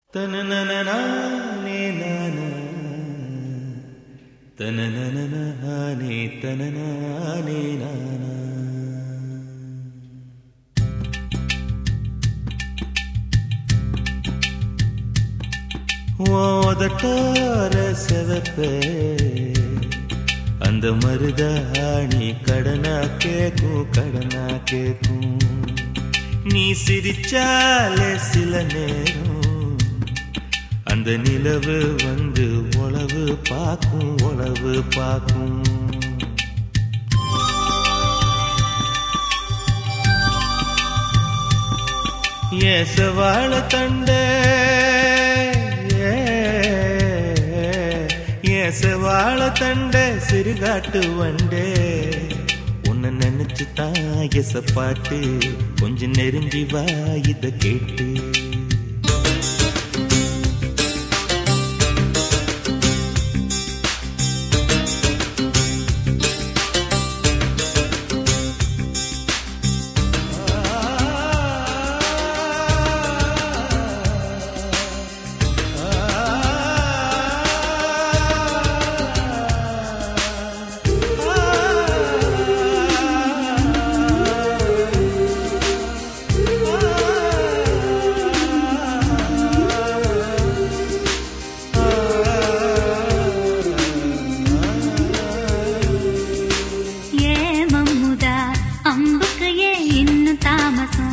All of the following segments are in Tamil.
தனனனனானே நானா தனனனனானே தனனானே நானா ஓதட்டார செவப்பே அந்த மருதாணி கடனா கேக்கும் கடனா கேக்கும் நீ சிரிச்சாலே சில நேரம் அந்த நிலவு வந்து உளவு பார்க்கும் உளவு பார்க்கும் ஏசவாழ தண்டே ஏசவாழ தண்டே சிறுகாட்டு வண்டே உன்னை நினைச்சு தான் எச பாட்டு கொஞ்சம் நெருங்கி வா இத கேட்டு ஏ மம்முதா அம்புக்கு ஏ இன்னும் தாமசம்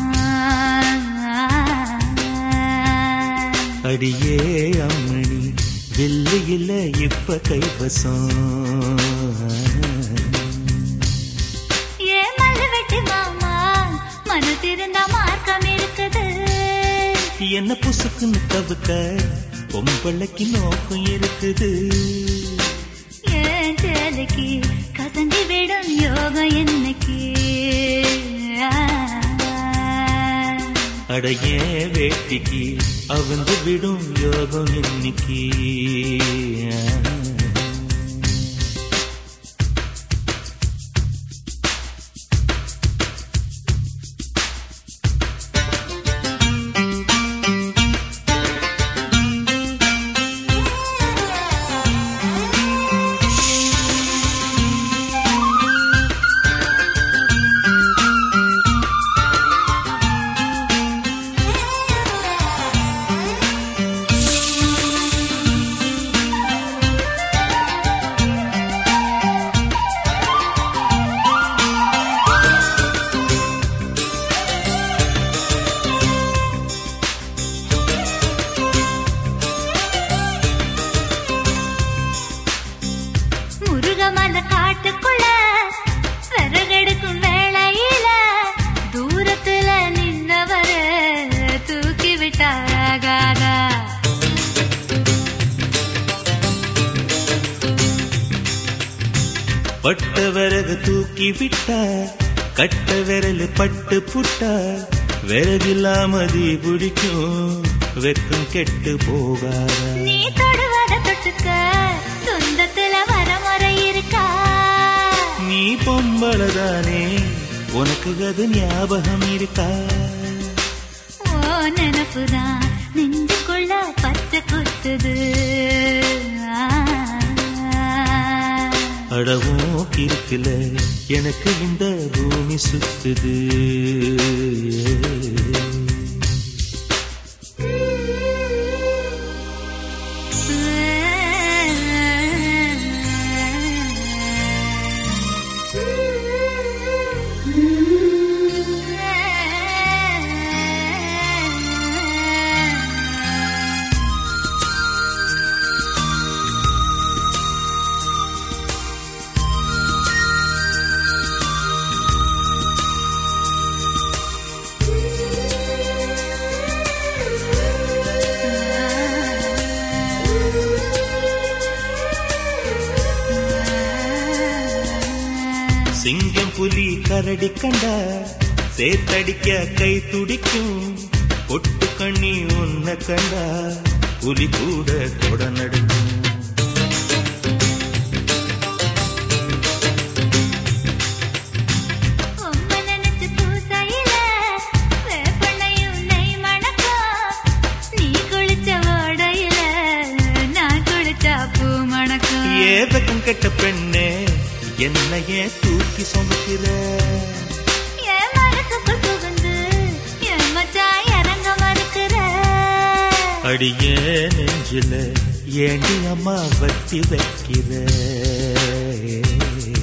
அடியே அம்மணி வெள்ளியில இப்ப கைவசம் ஏ மல்லுவெட்டி மாமா மனசிருந்தா மார்க்கம் இருக்குது என்ன புசுக்குன்னு தவுக்க பொம்பளைக்கு நோக்கம் இருக்குது ஏன் சேலைக்கு கசங்கி விடும் யோகம் என்னைக்கு அடையே வேட்டிக்கு அவிழ்ந்து விடும் யோகம் இன்னைக்கு முருகமல காட்டுக்குள்ள விறகெடுக்கும் வேளையில தூரத்துல நின்னவர தூக்கி விட்டாகாதா பட்ட விறகு தூக்கி விட்டா கட்ட விரல் பட்டு புட்டா விறகில்லாமதி பிடிக்கும் வெக்கம் கெட்டு போகாதா நீ தொடுவத தொட்டுக்க சொந்தத்துல வரமுறை இருக்கா நீ பொம்பளதானே உனக்கு அது ஞாபகம் இருக்கா ஓ நினப்புதான் நெஞ்சுக்குள்ள பச்சை குத்துது அடவும் இருக்குல எனக்கு இந்த பூமி சுத்துது சிங்கம் புலி கரடி கண்டா சேத்தடிக்க கை துடிக்கும் கொட்டு கண்ணி உன்னை கண்டா புலி கூட தொட நடுக்கும் உம்மை நினைச்சு பூசையில வேப்பெண்ணையும் நெய் மணக்கும். நீ குளிச்ச அடியே வெக்கம் கெட்ட பெண்ணே என்னையே தூக்கி சுமக்கிற என் மனசுக்குள் புகுந்து என் மச்சான் இறங்க மறுக்கிற அடியே நெஞ்சில ஏண்டி அம்மா வட்டி வைக்கிற